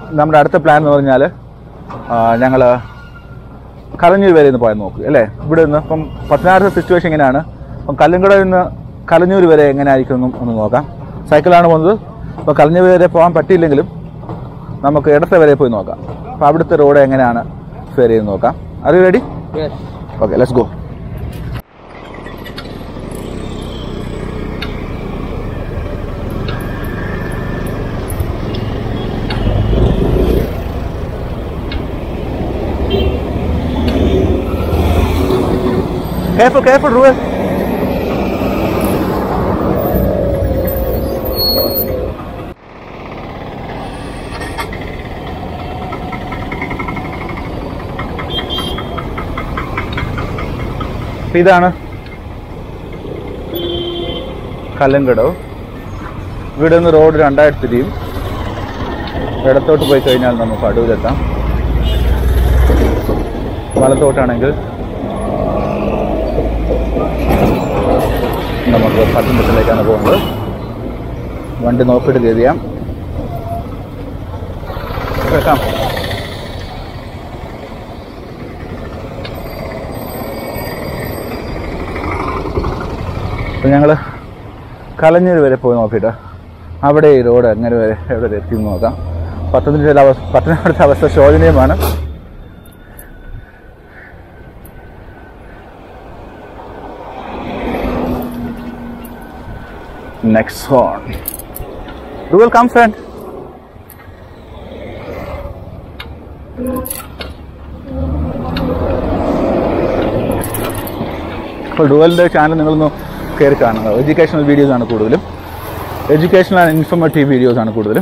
നമ്മുടെ അടുത്ത പ്ലാൻ എന്ന് പറഞ്ഞാൽ ഞങ്ങൾ കലഞ്ഞൂർ വരെ ഒന്ന് പോയാൽ നോക്കുക അല്ലേ ഇവിടെ നിന്ന് ഇപ്പം പത്തനാപുരത്തെ സിറ്റുവേഷൻ എങ്ങനെയാണ് അപ്പം കല്ലുംകടയിൽ നിന്ന് കലഞ്ഞൂർ വരെ എങ്ങനെ ആയിരിക്കും എന്നും ഒന്ന് നോക്കാം സൈക്കിളാണ് പോകുന്നത് അപ്പോൾ കലഞ്ഞൂർ വരെ പോകാൻ പറ്റിയില്ലെങ്കിലും നമുക്ക് ഇടത്തെ വരെ പോയി നോക്കാം അപ്പോൾ അവിടുത്തെ റോഡ് എങ്ങനെയാണ് ഫെയർ ചെയ്ത് നോക്കാം അറിയ ready okay let's go Careful, careful, Ruel. ഇതാണ് കല്ലങ്കടവ് ഇവിടെ നിന്ന് റോഡ് രണ്ടായിട്ട് തിരിയും ഇടത്തോട്ട് പോയി കഴിഞ്ഞാൽ നമുക്ക് അടൂരെത്താം വലത്തോട്ടാണെങ്കിൽ നമുക്ക് പത്തനംതിട്ടയിലേക്കാണ് പോകുന്നത് വണ്ടി നോക്കിയിട്ട് കയറിയാം കേൾക്കാം അപ്പം ഞങ്ങൾ കലഞ്ഞൂർ വരെ പോയി നോക്കിയിട്ട് അവിടെ ഈ റോഡ് എങ്ങനെ വരെ എവിടെ വരെ എത്തി എന്ന് നോക്കാം പത്തനംതിട്ടയിലെ അവസ്ഥ പത്തനംതിട്ടത്തെ അവസ്ഥ ശോചനീയമാണ് Next one. Ruel, come friend. അപ്പോൾ ഡുവലിൻ്റെ ചാനൽ നിങ്ങളൊന്ന് കയറി കാണുക എഡ്യൂക്കേഷണൽ വീഡിയോസ് ആണ് കൂടുതലും എഡ്യൂക്കേഷണൽ ആൻഡ് ഇൻഫോർമേറ്റീവ് വീഡിയോസ് ആണ് കൂടുതലും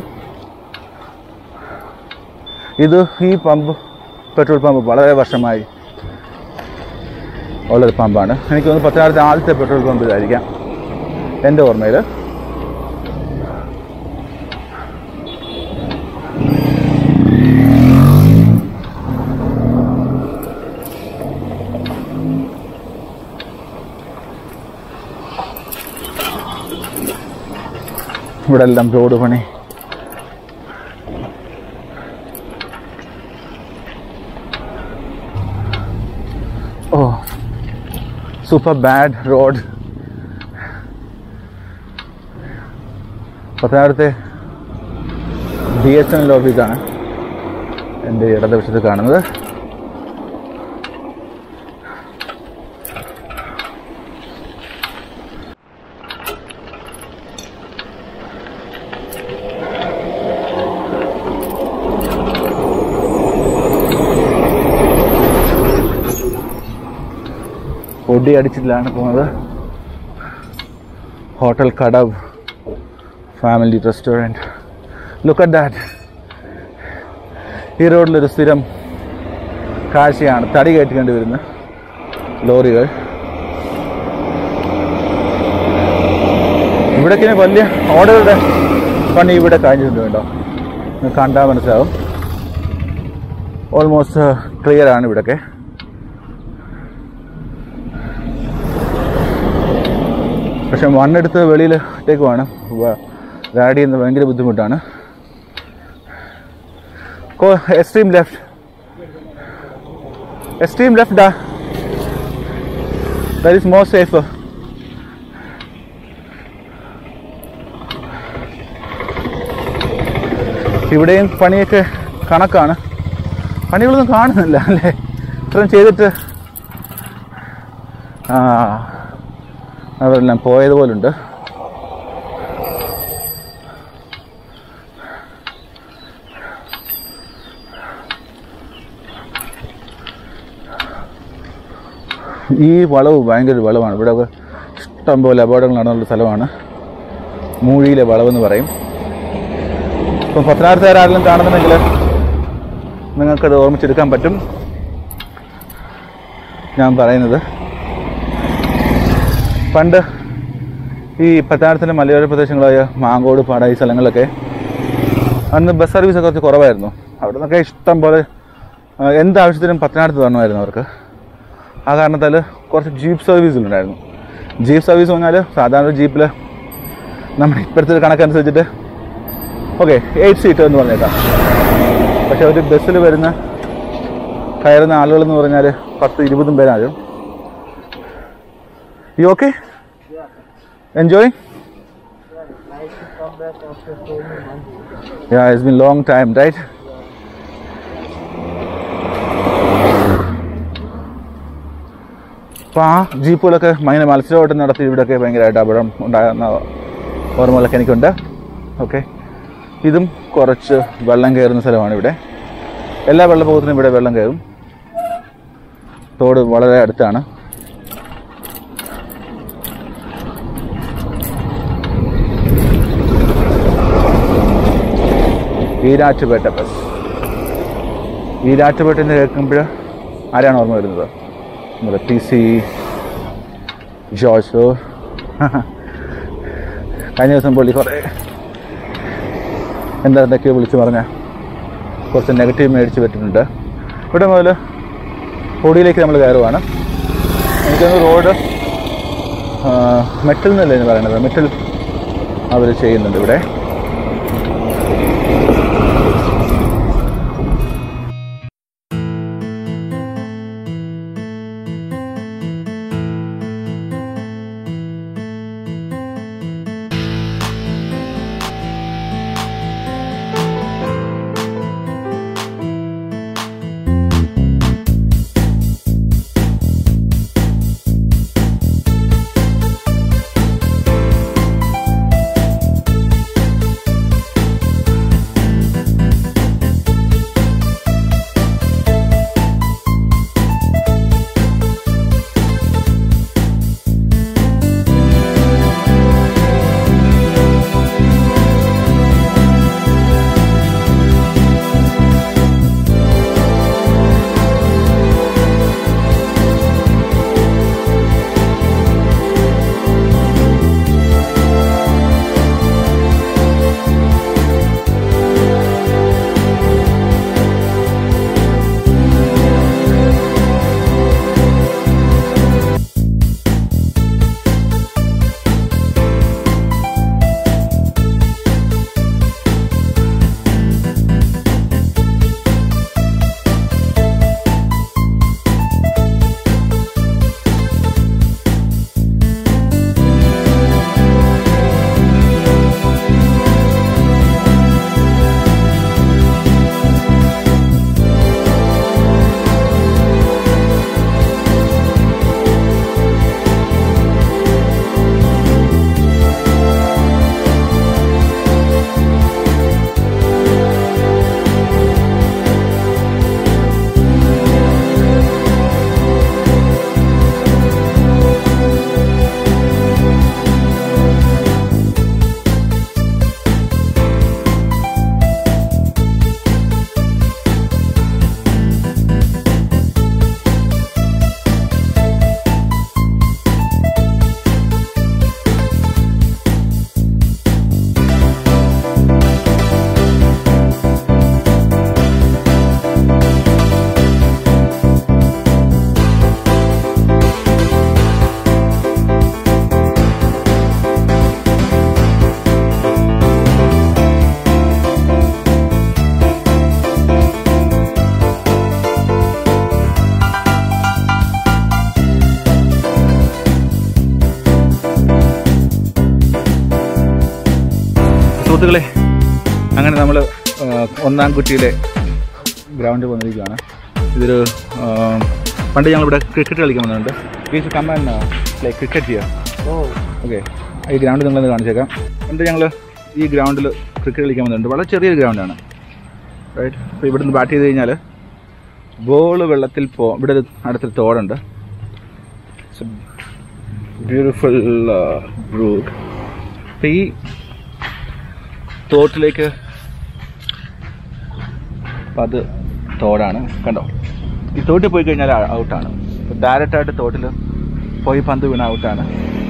ഇത് ഈ പമ്പ് പെട്രോൾ പമ്പ് വളരെ വർഷമായി ഉള്ളൊരു പമ്പാണ് എനിക്ക് തോന്നുന്നു പത്തനാപുരത്തെ ആദ്യത്തെ പെട്രോൾ പമ്പ് ഇതായിരിക്കാം എൻ്റെ ഓർമ്മയിൽ ഇവിടെ എല്ലാം റോഡ് പണി ഓ സൂപ്പർ ബാഡ് റോഡ് പത്തനാപുരത്തെ ബി എസ് എൻ എൽ ഓഫീസാണ് എൻ്റെ ഇടതുവശത്ത് കാണുന്നത് പൊടി അടിച്ചിട്ടാണ് പോകുന്നത് hotel Kadavu family restaurant look at that ഈ റോഡിലൊരു സ്ഥിരം കാഴ്ചയാണ് തടി കയറ്റിക്കേണ്ടി വരുന്ന ലോറികൾ ഇവിടേക്ക് വലിയ ഓർഡറുടെ പണി ഇവിടെ കഴിഞ്ഞിട്ടുണ്ട് കേട്ടോ നിങ്ങൾക്ക് കണ്ടാൽ മനസ്സിലാവും ഓൾമോസ്റ്റ് ക്ലിയർ ആണ് ഇവിടൊക്കെ പക്ഷെ മണ്ണെടുത്ത് വെളിയിൽ ഇട്ടേക്കുവാണ് റൈഡ് ചെയ്യുന്നത് ഭയങ്കര ബുദ്ധിമുട്ടാണ് എക്സ്ട്രീം ലെഫ്റ്റ് എക്സ്ട്രീം ലെഫ്റ്റ് ഡാ ദാറ്റ് ഈസ് മോർ സേഫ് ഇവിടെയും പണിയൊക്കെ കണക്കാണ് പണികളൊന്നും കാണുന്നില്ല അല്ലേ ഇത്രയും ചെയ്തിട്ട് ആ അവരെല്ലാം പോയതുപോലുണ്ട് ഈ വളവ് ഭയങ്കര വളവാണ് ഇവിടെ ഇഷ്ടം പോലെ അപകടങ്ങൾ നടന്നുള്ള സ്ഥലമാണ് മൂഴിയിലെ വളവെന്ന് പറയും ഇപ്പം പത്തനാപുരത്തുകാരെങ്കിലും കാണുന്നുണ്ടെങ്കിൽ നിങ്ങൾക്കത് ഓർമ്മിച്ചെടുക്കാൻ പറ്റും ഞാൻ പറയുന്നത് പണ്ട് ഈ പത്തനാപുരത്തിൻ്റെ മലയോര പ്രദേശങ്ങളായ മാങ്കോട് പാട ഈ സ്ഥലങ്ങളിലൊക്കെ അന്ന് ബസ് സർവീസ് കുറച്ച് കുറവായിരുന്നു അവിടെ നിന്നൊക്കെ ഇഷ്ടം പോലെ ആ, എന്ത് ആവശ്യത്തിനും പത്തനാപുരത്ത് വരണമായിരുന്നു അവർക്ക് ആ കാരണത്താൽ കുറച്ച് ജീപ്പ് സർവീസുകളുണ്ടായിരുന്നു ജീപ്പ് സർവീസ് പറഞ്ഞാൽ സാധാരണ ജീപ്പിൽ നമ്മുടെ ഇപ്പോഴത്തെ ഒരു കണക്കനുസരിച്ചിട്ട് ഓക്കെ എയ്റ്റ് സീറ്റർ എന്ന് പറഞ്ഞേക്കാം പക്ഷെ ഒരു ബസ്സിൽ വരുന്ന കയറുന്ന ആളുകൾ എന്ന് പറഞ്ഞാൽ പത്ത് ഇരുപതും പേരാകും you okay enjoy Nice to come back after so many months. Yeah, it's been long time, right? അപ്പോൾ ആ ജീപ്പുകളൊക്കെ ഭയങ്കര മത്സരമായിട്ട് നടത്തി ഇവിടെയൊക്കെ ഭയങ്കരമായിട്ട് അപകടം ഉണ്ടാകുന്ന ഓർമ്മകളൊക്കെ എനിക്കുണ്ട് ഓക്കെ ഇതും കുറച്ച് വെള്ളം കയറുന്ന സ്ഥലമാണ് ഇവിടെ എല്ലാ വെള്ളപ്പൊക്കത്തിനും ഇവിടെ വെള്ളം കയറും തോട് വളരെ അടുത്താണ് ഈരാറ്റുപേട്ട ബസ് ഈരാറ്റുപേട്ട എന്ന് കേൾക്കുമ്പോൾ ആരാണ് ഓർമ്മ വരുന്നത് നമ്മുടെ ടി സി ജോർജ് ഫ്ലോർ കഴിഞ്ഞ ദിവസം പുള്ളി കുറേ എന്താ എന്തൊക്കെയോ വിളിച്ച് പറഞ്ഞ കുറച്ച് നെഗറ്റീവ് മേടിച്ച് പറ്റുന്നുണ്ട് ഇവിടെ മുതൽ പൊടിയിലേക്ക് നമ്മൾ കയറുവാണ് എനിക്കൊന്ന് റോഡ് മെറ്റൽ എന്നല്ലേ എന്ന് പറയുന്നത് മെറ്റൽ അവർ ചെയ്യുന്നുണ്ട് ഇവിടെ സുഹൃത്തുക്കളെ അങ്ങനെ നമ്മൾ ഒന്നാം കുറ്റിയിലെ ഗ്രൗണ്ടിൽ വന്നിരിക്കുകയാണ് ഇതൊരു ആ, പണ്ട് ഞങ്ങളിവിടെ ക്രിക്കറ്റ് കളിക്കാൻ വന്നിട്ടുണ്ട് വീസ് കമ്മൻ പ്ലേ ക്രിക്കറ്റ് ചെയ്യാം Oh, ഓക്കെ ഈ ഗ്രൗണ്ട് നിങ്ങളൊന്ന് കാണിച്ചേക്കാം പണ്ട് ഞങ്ങൾ ഈ ഗ്രൗണ്ടിൽ ക്രിക്കറ്റ് കളിക്കാൻ വന്നിട്ടുണ്ട് വളരെ ചെറിയൊരു ഗ്രൗണ്ടാണ് റൈറ്റ് അപ്പോൾ ഇവിടെ നിന്ന് ബാറ്റ് ചെയ്ത് കഴിഞ്ഞാൽ ബോൾ വെള്ളത്തിൽ പോ ഇവിടെ ഒരു അടുത്തൊരു തോടുണ്ട് ബ്യൂട്ടിഫുൾ ബ്രൂഡ് അപ്പോൾ ഈ തോട്ടിലേക്ക് അപ്പം അത് തോടാണ് കണ്ടോ ഈ തോട്ടിൽ പോയി കഴിഞ്ഞാൽ ഔട്ടാണ് അപ്പോൾ ഡയറക്റ്റായിട്ട് തോട്ടിൽ പോയി പന്ത് വീണ ഔട്ടാണ്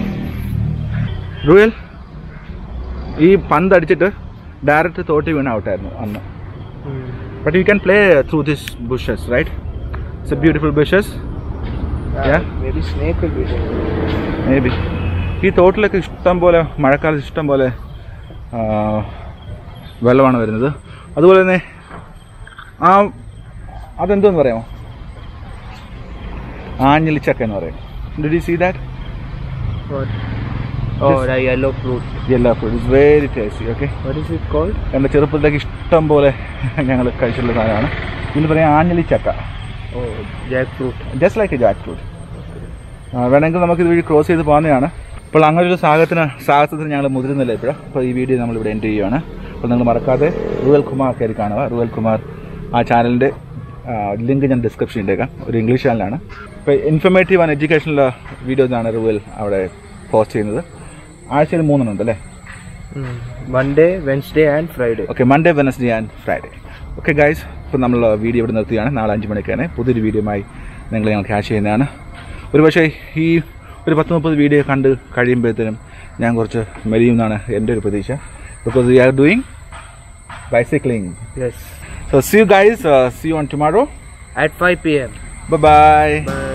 റൂയൽ ഈ പന്ത് അടിച്ചിട്ട് ഡയറക്റ്റ് തോട്ടിൽ വീണ ഔട്ടായിരുന്നു അന്ന് hmm. But you can play through this bushes right it's a beautiful bushes Uh, Yeah. Maybe snake will be there. Maybe ഈ തോട്ടിലൊക്കെ ഇഷ്ടം പോലെ മഴക്കാലത്ത് ഇഷ്ടം പോലെ ആ, വെള്ളമാണ് വരുന്നത് അതുപോലെ തന്നെ ആ അതെന്തോന്ന് പറയാമോ ആഞ്ഞിലിച്ചക്ക എന്ന് പറയും did you see that What? Oh, the yellow fruit. Yellow food it's very tasty okay What is it called? എൻ്റെ ചെറുപ്പത്തിലേക്ക് ഇഷ്ടം പോലെ ഞങ്ങൾ കഴിച്ചിട്ടുള്ള സാധനമാണ് ഇതിന് പറയാം ആഞ്ഞിലിച്ചക്ക Oh, jackfruit. Just like a jackfruit വേണമെങ്കിൽ നമുക്ക് ഇതുവഴി ക്രോസ് ചെയ്ത് പോകുന്നതാണ് അപ്പോൾ അങ്ങനെ ഒരു സാഹസത്തിന് സാഹസത്തിന് ഞങ്ങൾ മുതിരുന്നില്ല ഇപ്പോഴും അപ്പോൾ ഈ വീഡിയോ നമ്മളിവിടെ എൻഡ് ചെയ്യുകയാണ് അപ്പോൾ നിങ്ങൾ മറക്കാതെ റുവൽ കുമാർ കയറി കാണുക റുവൽ കുമാർ ആ ചാനലിൻ്റെ ലിങ്ക് ഞാൻ ഡിസ്ക്രിപ്ഷൻ ഇട്ടേക്കാം ഒരു ഇംഗ്ലീഷ് ചാനലാണ് ഇപ്പോൾ ഇൻഫർമേറ്റീവ് ആൻഡ് എഡ്യൂക്കേഷണൽ വീഡിയോസാണ് റുവൽ അവിടെ പോസ്റ്റ് ചെയ്യുന്നത് ആഴ്ചയിൽ മൂന്നെണ്ണം ഉണ്ട് അല്ലേ Mm. Monday, Wednesday, and Friday. Okay Monday Wednesday and Friday okay guys ഇപ്പോൾ നമ്മൾ വീഡിയോ ഇവിടെ നിർത്തുകയാണ് നാളെ അഞ്ച് മണിക്കാണ് പുതിയൊരു വീഡിയോയുമായി നിങ്ങൾ ഞങ്ങൾ ക്യാഷ് ചെയ്യുന്നതാണ് ഒരു പക്ഷേ ഈ ഒരു പത്ത് മുപ്പത് വീഡിയോ കണ്ട് കഴിയുമ്പോഴത്തേനും ഞാൻ കുറച്ച് മെലിയുമെന്നാണ് എൻ്റെ ഒരു പ്രതീക്ഷ because we are doing bicycling Yes. So see you guys see you on tomorrow At 5 p.m. Bye bye Bye.